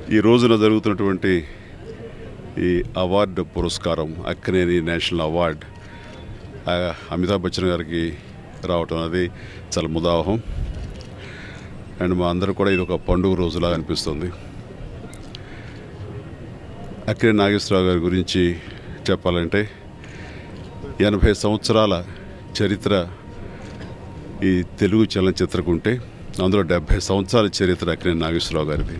ఈ రోజున జరుగుతున్నటువంటి ఈ అవార్డు పురస్కారం అక్కినేని నేషనల్ అవార్డ్ ఆ, అమితాబ్ బచ్చన్ గారికి రావటం అనేది చాలా ముదావహం అండ్ మా అందరూ కూడా ఇది ఒక పండుగ రోజులా అనిపిస్తుంది అక్కినే నాగేశ్వరరావు గారి గురించి చెప్పాలంటే ఎనభై సంవత్సరాల చరిత్ర ఈ తెలుగు చలనచిత్రకు ఉంటే అందులో డెబ్భై సంవత్సరాల చరిత్ర అక్కినే నాగేశ్వరరావు గారిది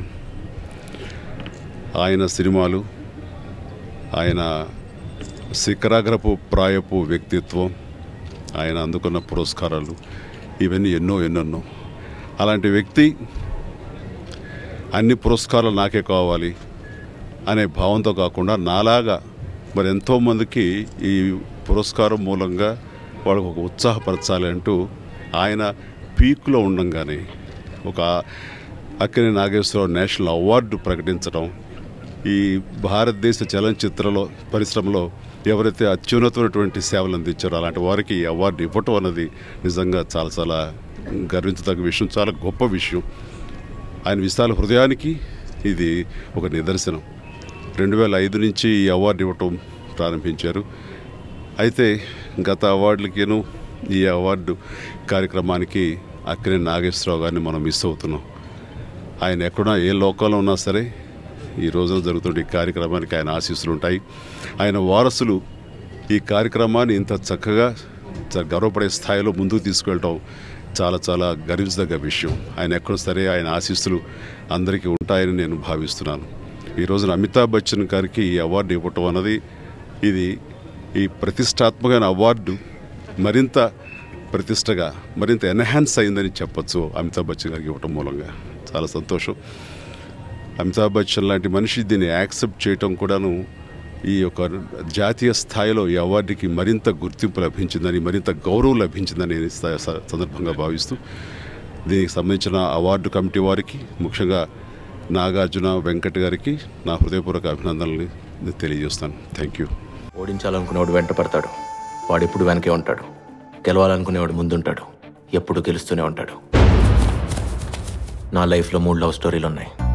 ఆయన సినిమాలు ఆయన శిఖరాగ్రపు ప్రాయపు వ్యక్తిత్వం ఆయన అందుకున్న పురస్కారాలు ఇవన్నీ ఎన్నో ఎన్నెన్నో అలాంటి వ్యక్తి అన్ని పురస్కారాలు నాకే కావాలి అనే భావంతో కాకుండా నాలాగా మరి ఎంతోమందికి ఈ పురస్కారం మూలంగా వాళ్ళకు ఒక ఉత్సాహపరచాలి అంటూ ఆయన పీక్లో ఉండంగానే ఒక అక్కినే నాగేశ్వరరావు నేషనల్ అవార్డు ప్రకటించడం ఈ భారతదేశ చలనచిత్రలో పరిశ్రమలో ఎవరైతే అత్యున్నతమైనటువంటి సేవలు అందించారో అలాంటి వారికి ఈ అవార్డు ఇవ్వటం అన్నది నిజంగా చాలా చాలా గర్వించదగ్గ విషయం చాలా గొప్ప విషయం ఆయన విశాల హృదయానికి ఇది ఒక నిదర్శనం రెండు వేల ఐదు నుంచి ఈ అవార్డు ఇవ్వటం ప్రారంభించారు అయితే గత అవార్డులకేను ఈ అవార్డు కార్యక్రమానికి అక్కినే నాగేశ్వరరావు గారిని మనం మిస్ అవుతున్నాం ఆయన ఎక్కడున్నా ఏ లోకంలో ఉన్నా సరే ఈ రోజున జరుగుతున్న ఈ కార్యక్రమానికి ఆయన ఆశీస్సులు ఉంటాయి ఆయన వారసులు ఈ కార్యక్రమాన్ని ఇంత చక్కగా చ- గర్వపడే స్థాయిలో ముందుకు తీసుకెళ్ళటం చాలా చాలా గర్వించదగ్గ విషయం ఆయన ఎక్కడ సరే ఆయన ఆశీస్సులు అందరికీ ఉంటాయని నేను భావిస్తున్నాను ఈ రోజున అమితాబ్ బచ్చన్ గారికి ఈ అవార్డు ఇవ్వటం అన్నది ఇది ఈ ప్రతిష్టాత్మకమైన అవార్డు మరింత ప్రతిష్టగా మరింత ఎన్హాన్స్ అయిందని చెప్పొచ్చు అమితాబ్ బచ్చన్ గారికి ఇవ్వటం మూలంగా చాలా సంతోషం అమితాబ్ బచ్చన్ లాంటి మనిషి దీన్ని యాక్సెప్ట్ చేయటం కూడాను ఈ యొక్క జాతీయ స్థాయిలో ఈ అవార్డుకి మరింత గుర్తింపు లభించిందని మరింత గౌరవం లభించిందని నేను స- స- సందర్భంగా భావిస్తూ దీనికి సంబంధించిన అవార్డు కమిటీ వారికి ముఖ్యంగా నాగార్జున వెంకట్ గారికి నా హృదయపూర్వక అభినందనలు నేను తెలియజేస్తాను థ్యాంక్ యూ ఓడించాలనుకునేవాడు వెంట పడతాడు వాడు ఎప్పుడు వెనకే ఉంటాడు గెలవాలనుకునేవాడు ముందుంటాడు ఎప్పుడు గెలుస్తూనే ఉంటాడు నా లైఫ్లో మూడు లవ్ స్టోరీలు ఉన్నాయి